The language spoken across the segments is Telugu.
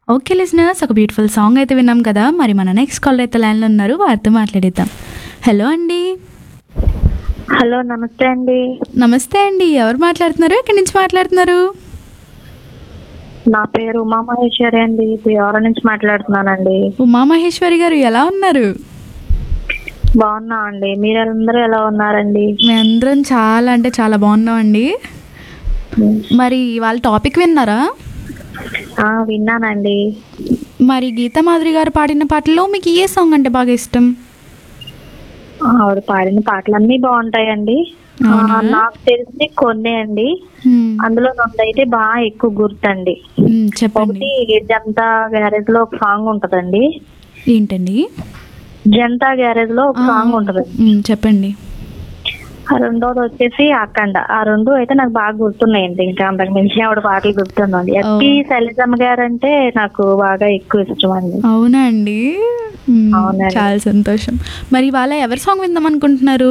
ఓకే లిజనర్స్ ఒక బ్యూటిఫుల్ సాంగ్ అయితే విన్నాం కదా మరి మన నెక్స్ట్ కాలర్ అయితే లైన్లో ఉన్నారు వారితో మాట్లాడిద్దాం హలో అండి హలో నమస్తే అండి నమస్తే అండి ఎవరు మాట్లాడుతున్నారు ఎక్కడి నుంచి మాట్లాడుతున్నారు నా పేరు ఉమామహేశ్వరి అండి ఎవరి నుంచి మాట్లాడుతున్నానండి ఉమామహేశ్వరి గారు ఎలా ఉన్నారు బాగున్నా అండి మీరందరూ ఎలా ఉన్నారండి మేమందరం చాలా అంటే చాలా బాగున్నామండి మరి వాళ్ళ టాపిక్ విన్నారా ఆ విన్నానండి మరి గీతా మాధురి గారు పాడిన పాటల్లో మీకు ఏ సాంగ్ అంటే బాగా ఇష్టం ఆవిడ పాడిన పాటలన్నీ బాగుంటాయండి ఆ, అవునా? నాకు తెలిసి కొన్ని అండి హ్మ్. అందులో రెండు అయితే బాగా ఎక్కువ గుర్తండి హ్మ్, చెప్పండి ఒకటి జనతా గ్యారేజ్ లో ఒక సాంగ్ ఉంటదండి ఏంటండి జనతా గ్యారేజ్ లో ఒక సాంగ్ ఉంటది హ్మ్, చెప్పండి ఆ రెండోది వచ్చేసి అఖండ ఆ రెండు అయితే నాకు బాగా గుర్తున్నాయండి ఇంకా అంతకు మించి ఆవిడ పాటలు గుర్తున్నాండి ఎస్పి శైలజమ్మ గారు అంటే నాకు బాగా ఎక్కువ ఇష్టం అండి అవునా అండి హ్మ్, అవునండి. చాలా సంతోషం మరి వాళ్ళ ఎవరి సాంగ్ విందాం అనుకుంటున్నారు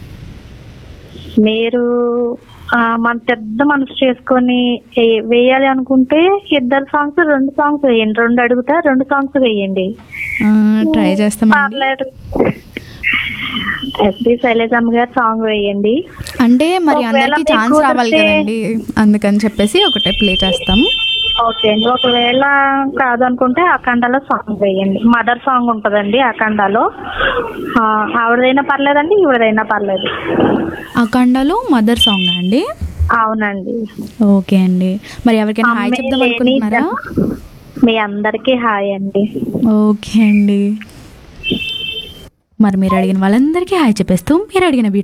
మీరు ఆ, మన పెద్ద మనసు చేసుకొని ఏ- వేయాలి అనుకుంటే ఇద్దరు సాంగ్స్ రెండు సాంగ్స్ వేయండి రెండు అడుగుతా రెండు సాంగ్స్ వేయండి ఆ, ట్రై చేస్తామండి పర్లేదు ఎస్పి శైలజమ్మ గారు సాంగ్ వేయండి అంటే మరి ఒకవేళ అందరికి మీకు ఛాన్స్ రావాలి కుదిరితే- కదండి అందుకని చెప్పేసి ఒకటే ప్లే చేస్తాం ఓకే అండి ఒకవేళ కాదనుకుంటే అఖండాలో సాంగ్ వేయండి మదర్ సాంగ్ ఉంటుందండి అఖండాలో ఆ, ఆవిడదైనా పర్లేదండి ఈవిడదైనా పర్లేదు అఖండలో మదర్ సాంగ్ అండి అవునండి ఓకే అండి మరి ఎవరికైనా హాయ్ అమ్మే చెప్దాం లేని అనుకుంటున్నారా జనం. మీ అందరికీ హాయ్ అండి ఓకే అండి మరి మీరు అడిగిన వాళ్ళందరికీ హాయ్ చెప్పేస్తూ మీరు అడిగిన